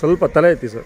ಸ್ವಲ್ಪ ತಲೆ ಐತಿ ಸರ್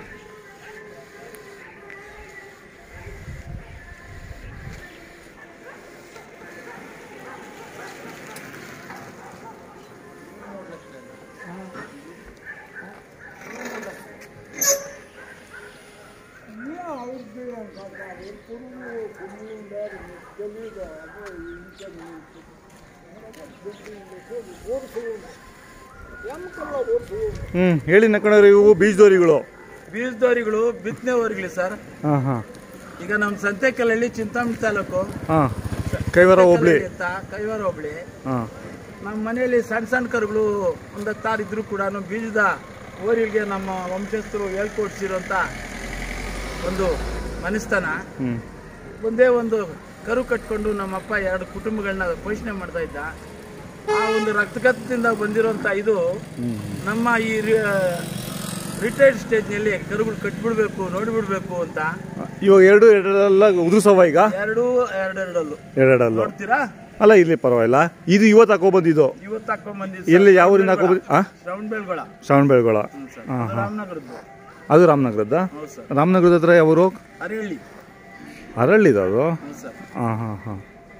ಹ್ಞೂ ಹೇಳಿ ನಕ್ಕಣವ್ರೆ ಇವು ಬೀಜದೋರಿಗಳು ಬೀಜದವರಿಗಳು ಬಿತ್ತನೆವರೆಗ್ಲಿ ಸರ್ ಹಾಂ ಹಾಂ ಈಗ ನಮ್ಮ ಸಂತೆಕಲ್ಲಹಳ್ಳಿ ಚಿಂತಾಮಣಿ ತಾಲೂಕು ಹಾಂ ಕೈವರ ಹೋಬ್ಳಿ ಅಂತ ಕೈವಾರ ಹೋಬಳಿ ಹಾಂ ನಮ್ಮ ಮನೆಯಲ್ಲಿ ಸಣ್ಣ ಸಣ್ಣ ಕರುಗಳು ಒಂದು ಹತ್ತಾರು ಇದ್ರು ಕೂಡ ಬೀಜದ ಓರಿಗೆ ನಮ್ಮ ವಂಶಸ್ಥರು ಹೇಳ್ಕೊಡ್ಸಿರೋಂಥ ಒಂದು ಮನಸ್ಥಾನ ಹ್ಞೂ ಒಂದೇ ಒಂದು ಕರು ಕಟ್ಕೊಂಡು ನಮ್ಮಪ್ಪ ಎರಡು ಕುಟುಂಬಗಳನ್ನ ಪೋಷಣೆ ಮಾಡ್ತಾ ಇದ್ದ ಆ ಒಂದು ರಕ್ತಗತದಿಂದ ಬಂದಿರೋಂಥ ಇದು ನಮ್ಮ ಈ ರಿಟೈರ್ಡ್ ಸ್ಟೇಜ್ನಲ್ಲಿ ಕರುಗಳು ಕಟ್ಬಿಡ್ಬೇಕು ನೋಡಿಬಿಡ್ಬೇಕು ಅಂತ ಇವಾಗ ಎರಡು ಎರಡೆಲ್ಲ ಉದುರ್ಸವ ಈಗ ಎರಡು ಎರಡೆರಡಲ್ಲೂ ಎರಡೆರಡಲ್ಲು ನೋಡ್ತೀರಾ ಅಲ್ಲ ಇಲ್ಲಿ ಪರವಾಗಿಲ್ಲ ಇದು ಇವತ್ತು ಹಾಕೊಬಂದಿದ್ದು ಇವತ್ತು ಹಾಕೊಂಡ್ ಎಲ್ಲಿ ಯಾವ ಊರಿಂದ ಹಾಕೊಬಂದಿ ಹಾಂ ಶ್ರವಣ ಬೆಳ್ಗೊಳ ಶ್ರವಣ ಬೆಳಗೊಳ ಹ್ಞೂ ಸರ್ ಹಾಂ ಹಾಂ ರಾಮನಗರದ್ದು ಅದು ರಾಮನಗರದ ಹೌದು ಸರ್ ರಾಮನಗರದ ಹತ್ರ ಯಾವರು ಅರಳ್ಳಿ ಅರಳಿದ ಅದು ಹ್ಞೂ ಸರ್ ಹಾಂ ಹಾಂ ಹಾಂ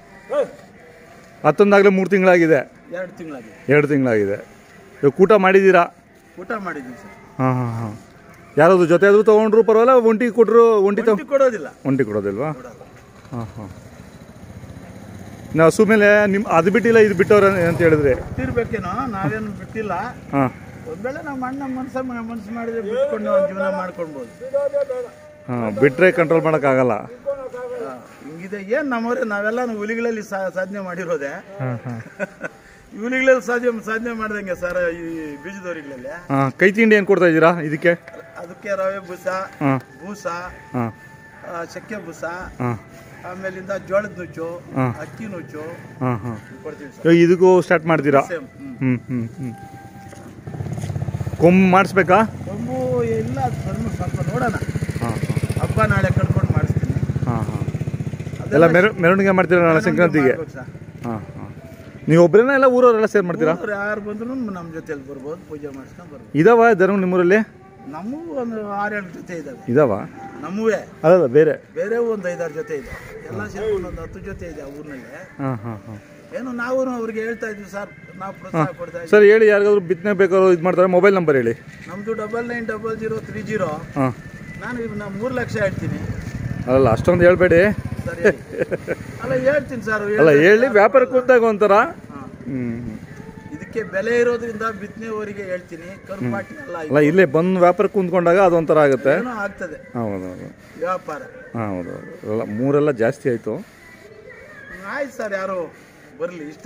ಹತ್ತೊಂದಾಗಲೇ ಮೂರು ತಿಂಗಳಾಗಿದೆ ಎರಡು ತಿಂಗಳಾಗಿದೆ ಎರಡು ತಿಂಗಳಾಗಿದೆ ಇವಾಗ ಊಟ ಮಾಡಿದ್ದೀರಾ ಊಟ ಮಾಡಿದ್ದೀನಿ ಸರ್ ಹಾಂ ಹಾಂ ಹಾಂ ಯಾರಾದ್ರು ಜೊತೆ ಆದರೂ ತೊಗೊಂಡ್ರು ಪರವಾಗಿಲ್ಲ ಒಂಟಿ ಕೊಟ್ಟರು ಒಂಟಿ ತಗೊ ಒಂಟಿ ಕೊಡೋದಿಲ್ಲ ಒಂಟಿ ಕೊಡೋದಿಲ್ವಾ ಕೊಡಲ್ಲ ಹಾಂ ಹಾಂ ನಾವು ಹಸು ಮೇಲೆ ನಿಮ್ಮ ಅದು ಬಿಟ್ಟಿಲ್ಲ ಇದು ಬಿಟ್ಟವ್ರೆ ಅಂತ ಹೇಳಿದ್ರಿ ಬಿಟ್ಟಿರ್ಬೇಕೇನೋ ನಾವೇನು ಬಿಟ್ಟಿಲ್ಲ ಹಾಂ ಒಂದ್ ವೇಳೆ ನಮ್ಮ ಅಣ್ಣ ಮನ್ಸ ಮನ್ಸು ಮಾಡಿದ್ರೆ ಬಿಟ್ಕೊಂಡು ನಾವು ಜೀವನ ಮಾಡ್ಕೊಳ್ಬೋದು ಹಾಂ ಬಿಟ್ಟರೆ ಕಂಟ್ರೋಲ್ ಮಾಡೋಕ್ಕಾಗಲ್ಲ ಹಾ, ಹಿಂಗಿದೆ ಏನ್ ನಮ್ಮವ್ರೆ ನಾವೆಲ್ಲ ಹುಲಿಗಳಲ್ಲಿ ಸಾ- ಸಾಧನೆ ಮಾಡಿರೋದೆ ಹಾಂ ಹಾಂ ಈ ಹುಲಿಗಳಲ್ಲಿ ಸಾಧ್ಯ ಸಾಧನೆ ಮಾಡ್ದಂಗೆ ಸರ್ ಈ ಬೀಜದವರಿಗಳಲ್ಲಿ ಹಾಂ ಕೈ ತಿಂಡಿ ಏನು ಕೊಡ್ತಾ ಇದ್ದೀರಾ ಇದಕ್ಕೆ ಅದಕ್ಕೆ ರವೆ ಬೂಸ ಹಾಂ ಬೂಸ ಹಾಂ ಆ, ಚಕ್ಕೆ ಬೂಸ ಹಾಂ ಆಮೇಲಿಂದ ಜೋಳದ ನುಚ್ಚು ಹಾ. ಅಕ್ಕಿ ನುಚ್ಚು ಹಾಂ ಹಾಂ ಕೊಡ್ತೀವಿ ಸರ್ ಇವಾಗ ಇದಕ್ಕೂ ಸ್ಟಾರ್ಟ್ ಮಾಡ್ತೀರಾ ಸೇಮ್ ಹ್ಮ್. ಹ್ಞೂ ಹ್ಞೂ ಹ್ಞೂ ಕೊಂಬು ಮಾಡಿಸ್ಬೇಕಾ ಕೊಂಬು ಇಲ್ಲ ಸ್ವಲ್ಪ ಸ್ವಲ್ಪ ನೋಡೋಣ ಹಾಂ ಹಬ್ಬ ನಾಳೆ ಕಟ್ಕೊಂಡು ಮಾಡಿಸ್ತೀನಿ ಹಾಂ ಹಾಂ ಎಲ್ಲ ಮೆರ ಮೆರವಣಿಗೆ ಮಾಡ್ತೀರಾ ನಾಳೆ ಸಂಕ್ರಾಂತಿಗೆ ಮಾಡ್ಬೇಕು ಸರ್. ಹಾಂ ಹಾಂ ನೀವು ಒಬ್ಬರೇನ ಎಲ್ಲ ಊರವರೆಲ್ಲ ಸೇರ್ ಮಾಡ್ತೀರಾ ಊರವ್ರು ಯಾರು ಬಂದ್ರು ನಮ್ಮ ಜೊತೆಲಿ ಬರ್ಬೋದು ಪೂಜೆ ಮಾಡಿಸ್ಕೊಂಡು ಬರ್ಬೋದು ಇದಾವ ಧರ್ಮ ನಿಮ್ಮೂರಲ್ಲಿ ನಮ್ಮವು ಒಂದು ಆರೇಳು ಜೊತೆ ಇದಾವೆ ಇದಾವ ನಮ್ಮವೇ ಅದಲ್ಲ ಬೇರೆ ಬೇರೆ ಒಂದು ಐದಾರು ಜೊತೆ ಇದೆ ಎಲ್ಲ ಸೇರ್ಕೊಂಡು ಒಂದು ಹತ್ತು ಜೊತೆ ಇದೆ ಆ ಊರಿನಲ್ಲಿ ಹಾಂ ಹಾಂ ಹಾಂ ಏನು ನಾವು ಅವ್ರಿಗೆ ಹೇಳ್ತಾ ಇದ್ವಿ ಸರ್ ನಾವು ಪ್ರೋತ್ಸಾಹ ಕೊಡ್ತಾ ಇದ್ವಿ ಸರ್ ಹೇಳಿ ಯಾರಿಗಾದ್ರು ಬಿತ್ತನೆ ಬೇಕಾದ್ರು ಇದು ಮಾಡ್ತಾರೆ ಮೊಬೈಲ್ ನಂಬರ್ ಹೇಳಿ ನಮ್ದು double nine double zero three zero ಹಾಂ ನಾನು ಇವ್ನ ಮೂರು ಲಕ್ಷ ಹೇಳ್ತೀನಿ ಅಲ್ಲ ಅಷ್ಟೊಂದು ಹೇಳ್ಬೇಡಿ ಸರ್ ಹೇಳಿ. ಅಲ್ಲ ಹೇಳ್ತೀನಿ ಸರ್ ಅಲ್ಲ ಹೇಳಿ ವ್ಯಾಪಾರ ಕೂತಾಗ ಒಂಥರ ಹಾಂ ಹ್ಞೂ ಇದಕ್ಕೆ ಬೆಲೆ ಇರೋದ್ರಿಂದ ಬಿತ್ತನೆವರೆಗೆ ಹೇಳ್ತೀನಿ ಕರುಪಾಟಿ ಎಲ್ಲ ಅಲ್ಲ ಇಲ್ಲೇ ಬಂದು ವ್ಯಾಪಾರ ಕುಂತ್ಕೊಂಡಾಗ ಅದೊಂಥರ ಆಗುತ್ತೆ ಏನೋ ಆಗ್ತದೆ ಹೌದು ಹೌದು ವ್ಯಾಪಾರ ಹಾಂ ಹೌದು ಹೌದು ಅಲ್ಲ ಮೂರೆಲ್ಲ ಜಾಸ್ತಿ ಆಯಿತು ಆಯ್ತು ಸರ್ ಯಾರು ಬರಲಿ ಇಷ್ಟ